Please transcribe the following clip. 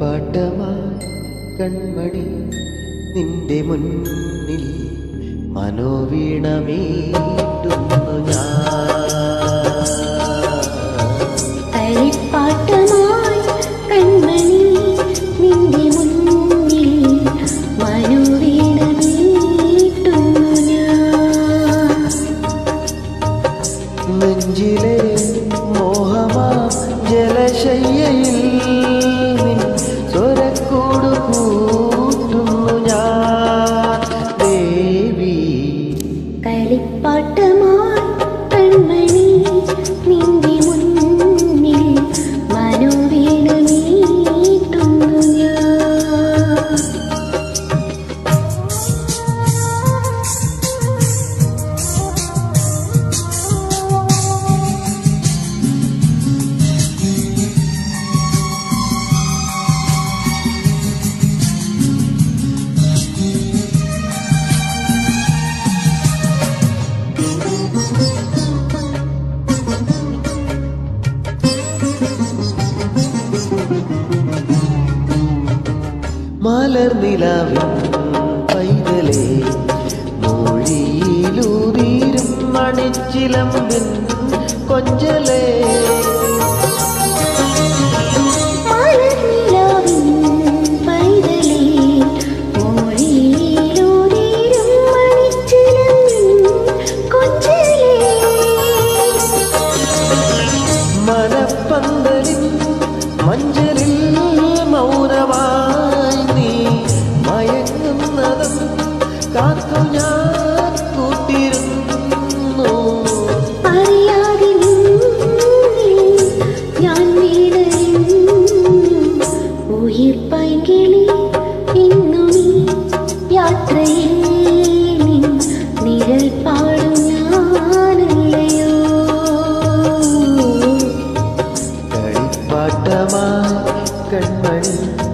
കളിപ്പാട്ടമായി കൺമണി നിന്റെ മുന്നിൽ മനോവീണമീട്ടുന്നു ഞാൻ കളിപ്പാട്ടമായി കൺമണി നിന്റെ മുന്നിൽ മനുവീണ നീട്ടുന്നു ഞാൻ നെഞ്ചിലെ മോഹമാ ജലശയ്യയിൽ നിൻ സ്വരക്കൂട് കൂട്ടുന്നു ഞാൻ ദേവി കളിപ്പാട്ടമായി കൺമണി നിന്റെ മുന്നിൽ മനുവീണ നീട്ടുന്നു ഞാൻ മലർനിലാവിൻ പൈതലേ മൊഴിയിലൂതീരും മണിച്ചിലമ്പിൻ കൊഞ്ചലേ മലർനിലാവിൻ പൈതലേ മൊഴിയിലൂതിരും മണിച്ചിലമ്പിൻ കൊഞ്ചലേ മനപ്പന്തലിൻ മഞ്ചലിൽ മൗനമായി നീ മയങ്ങുന്നതും കാത്തു ഞാൻ കൂട്ടിരുന്നു അറിയാതെ നിന്നിൽ ഞാൻ വീണറിഞ്ഞു ഉയിർ പൈകിളി ഇന്നു നീ യാത്രയിൽ നിൻ നിഴൽ പാടും ഞാനല്ലയോ കളിപ്പാട്ടമായി കൺമണി